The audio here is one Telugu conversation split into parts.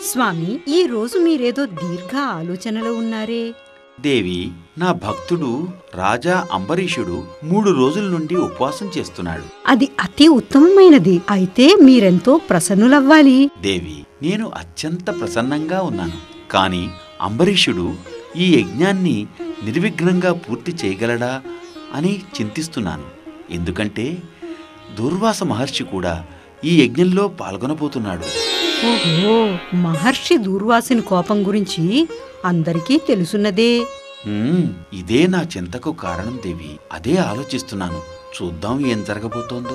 స్వామి ఈ రోజు మీరేదో దీర్ఘ ఆలోచనలో ఉన్నారే దేవి నా భక్తుడు రాజా అంబరీషుడు మూడు రోజుల నుండి ఉపవాసం చేస్తున్నాడు అది అతి ఉత్తమమైనది అయితే మీరెంతో ప్రసన్నులవ్వాలి దేవి నేను అత్యంత ప్రసన్నంగా ఉన్నాను కాని అంబరీషుడు ఈ యజ్ఞాన్ని నిర్విఘ్నంగా పూర్తి చేయగలడా అని చింతిస్తున్నాను ఎందుకంటే దుర్వాస మహర్షి కూడా ఈ యజ్ఞంలో పాల్గొనబోతున్నాడు ఓహో మహర్షి దూర్వాసుని కోపం గురించి అందరికీ తెలుసున్నదే ఉమ్, ఇదే నా చింతకు కారణం దేవి అదే ఆలోచిస్తున్నాను చూద్దాం ఏం జరగబోతోందో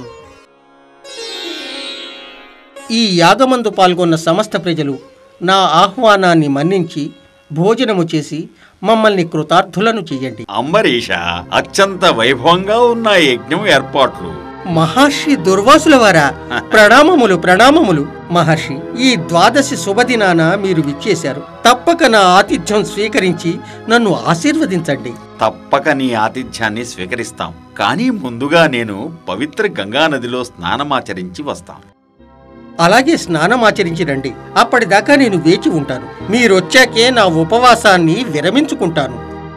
ఈ యాగమందు పాల్గొన్న సమస్త ప్రజలు నా ఆహ్వానాన్ని మన్నించి భోజనము చేసి మమ్మల్ని కృతార్థులను చెయ్యండి అంబరీష అత్యంత వైభవంగా ఉన్న యజ్ఞం ఏర్పాట్లు మహర్షి దుర్వాసుల వారా ప్రణామములు ప్రణామములు మహర్షి ఈ ద్వాదశి శుభదినాన మీరు విచ్చేశారు తప్పక నా ఆతిథ్యం స్వీకరించి నన్ను ఆశీర్వదించండి తప్పక నీ ఆతిథ్యాన్ని స్వీకరిస్తాం కానీ ముందుగా నేను పవిత్ర గంగా నదిలో స్నానమాచరించి వస్తాం అలాగే స్నానమాచరించి రండి అప్పటిదాకా నేను వేచి ఉంటాను మీరొచ్చాకే నా ఉపవాసాన్ని విరమించుకుంటాను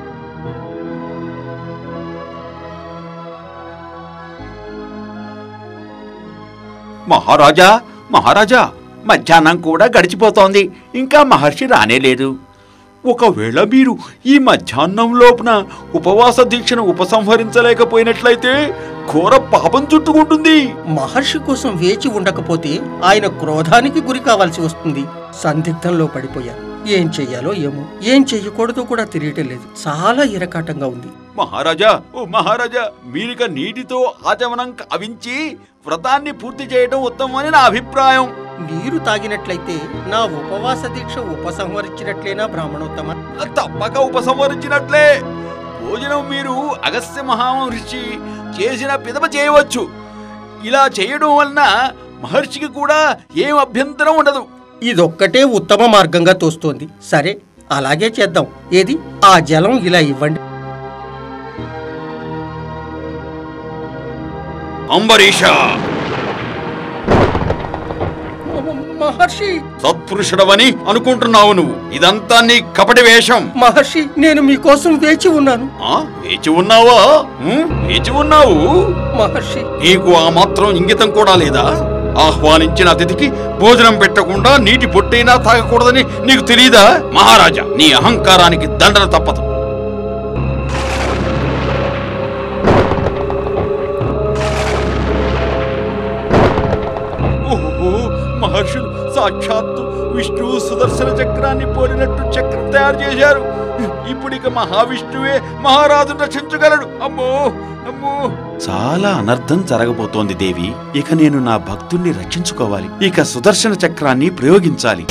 మహారాజా మహారాజా మధ్యాహ్నం కూడా గడిచిపోతోంది ఇంకా మహర్షి రానేలేదు ఒకవేళ మీరు ఈ మధ్యాహ్నం లోపున ఉపవాస దీక్షను ఉపసంహరించలేకపోయినట్లయితే ఘోర పాపం చుట్టుకుంటుంది మహర్షి కోసం వేచి ఉండకపోతే ఆయన క్రోధానికి గురి కావాల్సి వస్తుంది సందిగ్ధంలో పడిపోయాను ఏం చెయ్యాలో ఏమో ఏం చెయ్యకూడదో కూడా తెలియటం లేదు చాలా ఇరకాటంగా ఉంది మహారాజా ఓ మహారాజా మీరిక నీటితో ఆచమనం కవించి వ్రతాన్ని పూర్తి చేయడం ఉత్తమమని నా అభిప్రాయం నీరు తాగినట్లయితే నా ఉపవాస దీక్ష ఉపసంహరించినట్లేనా బ్రాహ్మణోత్తమ తప్పక ఉపసంహరించినట్లే భోజనం మీరు అగస్త్య మహామహర్షి చేసిన పిదప చేయవచ్చు ఇలా చేయడం వలన మహర్షికి కూడా ఏం అభ్యంతరం ఉండదు ఇదొక్కటే ఉత్తమ మార్గంగా తోస్తోంది సరే అలాగే చేద్దాం ఏది ఆ జలం ఇలా ఇవ్వండి అంబరీష మ- మహర్షి సత్పురుషుడవని అనుకుంటున్నావు నువ్వు ఇదంతా నీ కపటి వేషం మహర్షి నేను మీకోసం వేచి ఉన్నాను ఆ వేచి ఉన్నావా ఉం? వేచి ఉన్నావు మహర్షి నీకు ఆ మాత్రం ఇంగితం కూడా లేదా ఆహ్వానించిన అతిథికి భోజనం పెట్టకుండా నీటి పొట్టైనా తాగకూడదని నీకు తెలియదా మహారాజా నీ అహంకారానికి దండన తప్పదు ఓహో మహర్షులు సాక్షాత్తు విష్ణువు సుదర్శన చక్రాన్ని పోలినట్టు చక్రం తయారు చేశారు ఇప్పుడు ఇక మహావిష్ణువే మహారాజును రక్షించగలడు అమ్మో అమ్మో చాలా అనర్థం జరగబోతోంది దేవి ఇక నేను నా భక్తుణ్ణి రక్షించుకోవాలి ఇక సుదర్శన చక్రాన్ని ప్రయోగించాలి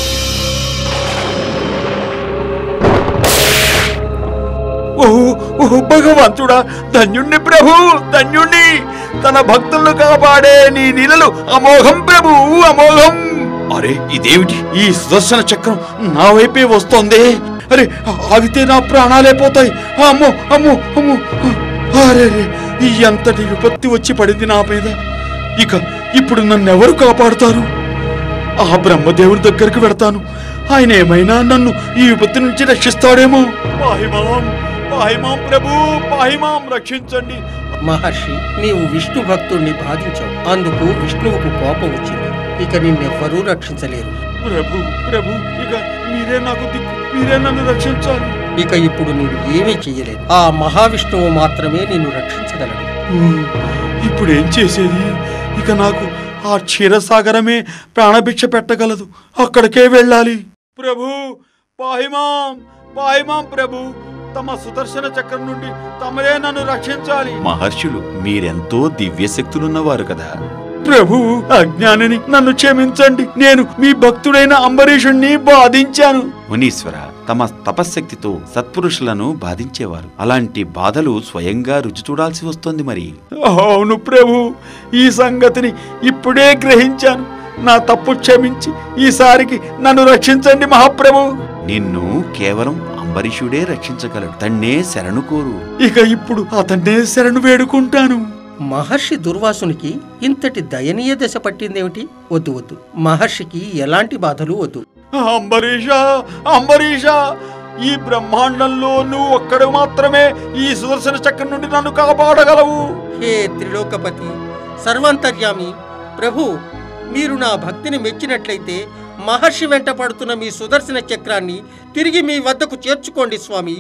ఓహో ఓహో భగవంతుడా ధన్యుణ్ణి ప్రభు ధన్యుణ్ణి తన భక్తులను కాపాడే నీ నీలలు అమోఘం ప్రభు అమోఘం అరే ఇదేమిటి ఈ సుదర్శన చక్రం నా వైపే వస్తోంది అరే ఆగితే నా ప్రాణాలే పోతాయి అమ్మో అమ్మో అమ్మో అరే రే, ఈ ఎంతటి విపత్తి వచ్చి పడింది నా మీద ఇక ఇప్పుడు నన్ను ఎవరు కాపాడుతారు ఆ బ్రహ్మదేవుడి దగ్గరికి వెడతాను ఆయన ఏమైనా నన్ను ఈ విపత్తి నుంచి రక్షిస్తాడేమో పాహిమాం పాహిమాం ప్రభు పాహిమాం రక్షించండి మహర్షి నీవు విష్ణు భక్తుణ్ణి బాధించావు అందుకు విష్ణువుకు కోపం వచ్చింది ఇక నిన్నెవ్వరూ రక్షించలేరు ప్రభు ప్రభు ఇక మీరే నాకు దిక్కు మీరే నన్ను రక్షించాలి ఇక ఇప్పుడు నీవు ఏమీ చెయ్యలేదు ఆ మహావిష్ణువు మాత్రమే నిన్ను రక్షించగలడు ఇప్పుడు ఏం చేసేది ఇక నాకు ఆ క్షీరసాగరమే ప్రాణభిక్ష పెట్టగలదు అక్కడికే వెళ్ళాలి ప్రభు పాహిమాం పాహిమాం ప్రభు తమ సుదర్శన చక్రం నుండి తమరే నన్ను రక్షించాలి మహర్షులు మీరెంతో దివ్య శక్తులున్నవారు కదా ప్రభు అజ్ఞానిని నన్ను క్షమించండి నేను మీ భక్తుడైన అంబరీషుణ్ణి బాధించాను మునీశ్వర తమ తపశ్శక్తితో సత్పురుషులను బాధించేవారు అలాంటి బాధలు స్వయంగా రుచి చూడాల్సి వస్తోంది మరి అవును ప్రభు ఈ సంగతిని ఇప్పుడే గ్రహించాను నా తప్పు క్షమించి ఈసారికి నన్ను రక్షించండి మహాప్రభు నిన్ను కేవలం అంబరీషుడే రక్షించగలడు తన్నే శరణు కోరు ఇక ఇప్పుడు అతన్నే శరణు వేడుకుంటాను మహర్షి దుర్వాసునికి ఇంతటి దయనీయ దశ పట్టిందేమిటి వద్దు వద్దు మహర్షికి ఎలాంటి బాధలు వద్దు అంబరీష అంబరీష ఈ బ్రహ్మాండంలో నువ్వు ఒక్కడు మాత్రమే ఈ సుదర్శన చక్రం నుండి నన్ను కాపాడగలవు హే త్రిలోకపతి సర్వాంతర్యామి ప్రభు మీరు నా భక్తిని మెచ్చినట్లయితే మహర్షి వెంట పడుతున్న మీ సుదర్శన చక్రాన్ని తిరిగి మీ వద్దకు చేర్చుకోండి స్వామి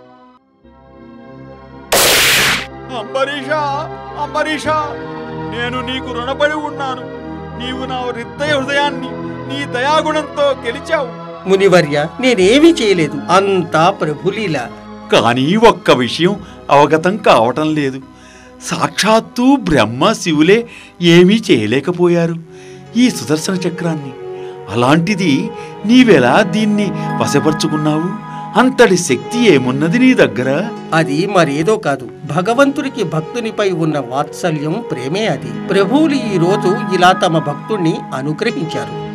అంబరీష అంబరీష నేను నీకు రుణపడి ఉన్నాను నీవు నా హృదయ హృదయాన్ని నీ దయాగుణంతో గెలిచావు మునివర్య నేనేమీ చేయలేదు అంతా ప్రభులీల కానీ ఒక్క విషయం అవగతం కావటం లేదు సాక్షాత్తు బ్రహ్మ శివులే ఏమీ చేయలేకపోయారు ఈ సుదర్శన చక్రాన్ని అలాంటిది నీవెలా దీన్ని వశపరుచుకున్నావు అంతటి శక్తి ఏమున్నది నీ దగ్గర అది మరేదో కాదు భగవంతుడికి భక్తునిపై ఉన్న వాత్సల్యం ప్రేమే అది ప్రభువులు ఈ రోజు ఇలా తమ భక్తుణ్ణి అనుగ్రహించారు